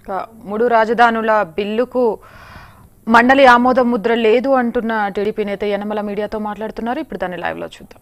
ఇక మూడు రాజధానుల బిల్లుకు మండలి ఆమోద ముద్ర లేదు అంటున్న టీడీపీ నేత యనమల మీడియాతో మాట్లాడుతున్నారు ఇప్పుడు దాన్ని లైవ్ లో చూద్దాం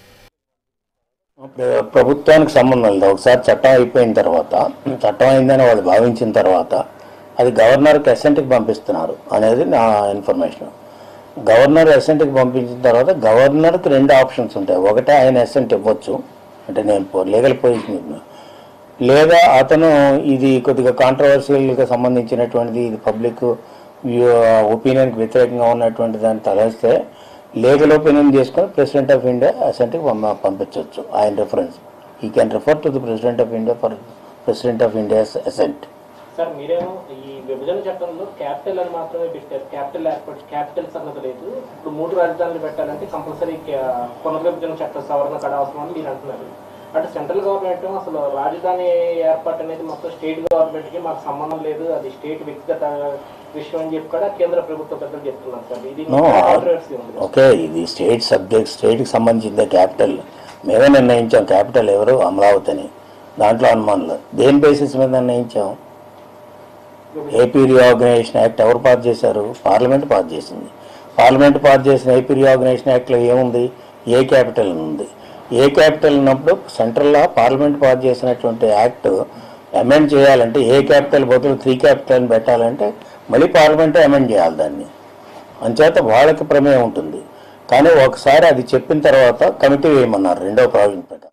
ప్ర- ప్రభుత్వానికి సంబంధం లేదు ఒకసారి చట్టం అయిపోయిన తర్వాత చట్టం అయిందని వాళ్ళు భావించిన తర్వాత అది గవర్నర్కి అసెంట్కి పంపిస్తున్నారు అనేది నా ఇన్ఫర్మేషన్ గవర్నర్ అసెంట్కి పంపించిన తర్వాత గవర్నర్కి రెండు ఆప్షన్స్ ఉంటాయి ఒకటే ఆయన అసెంట్ ఇవ్వచ్చు అంటే నేను లీగల్ పొజిషన్ లేదా అతను ఇది కొద్దిగా కాంట్రవర్షియల్గా సంబంధించినటువంటిది ఇది పబ్లిక్ ఒపీనియన్కి వ్యతిరేకంగా ఉన్నటువంటి దాన్ని తలస్తే లీగల్ ఒపీనియన్ చేసుకొని ప్రెసిడెంట్ ఆఫ్ ఇండియా అసెంట్కి పంప పంపించవచ్చు ఆయన reference he can refer to the president of India for president of India's assent sir మీరేమో ఈ విభజన చట్టంలో క్యాపిటల్ అని మాత్రమే పెట్టారు క్యాపిటల్ ఏర్పాటు క్యాపిటల్ సంగతి లేదు ఇప్పుడు మూడు రాజధానులు పెట్టాలంటే కంపల్సరీ పునర్విభజన చట్ట సవరణ కడ అవసరం అని మీరు అంటున్నారు అటు సెంట్రల్ గవర్నమెంట్ అసలు రాజధాని ఏర్పాటు అనేది మొత్తం స్టేట్ గవర్నమెంట్ కి మాకు సంబంధం లేదు అది స్టేట్ వ్యక్తిగత విషయం అని చెప్పి కూడా కేంద్ర ప్రభుత్వ పెద్దలు చెప్తున్నారు సార్ ఇది No, కాంట్రవర్సీ ఉంది ఓకే ఇది స్టేట్ సబ్జెక్ట్ స్టేట్కి సంబంధించిన క్యాపిటల్ మేమే నిర్ణయించాం క్యాపిటల్ ఎవరు అమరావతి అని దాంట్లో అనుమానం లేదు దేని బేసిస్ మీద నిర్ణయించాం ఏపీ రీఆర్గనైజేషన్ యాక్ట్ ఎవరు పాస్ చేశారు పార్లమెంట్ పాస్ చేసింది పార్లమెంట్ పాస్ చేసిన ఏపీ రీఆర్గనైజేషన్ యాక్ట్లో ఏముంది ఏ క్యాపిటల్ అని ఉంది ఏ క్యాపిటల్ ఉన్నప్పుడు సెంట్రల్లో పార్లమెంట్ పాస్ చేసినటువంటి యాక్ట్ అమెండ్ చేయాలంటే ఏ క్యాపిటల్ బదులు త్రీ క్యాపిటల్ పెట్టాలంటే మళ్ళీ పార్లమెంటే అమెండ్ చేయాలి దాన్ని అంచేత వాళ్ళకి ప్రమేయం ఉంటుంది కానీ ఒకసారి అది చెప్పిన తర్వాత కమిటీ వేయమన్నారు రెండో ప్రావిజన్ ప్రకారం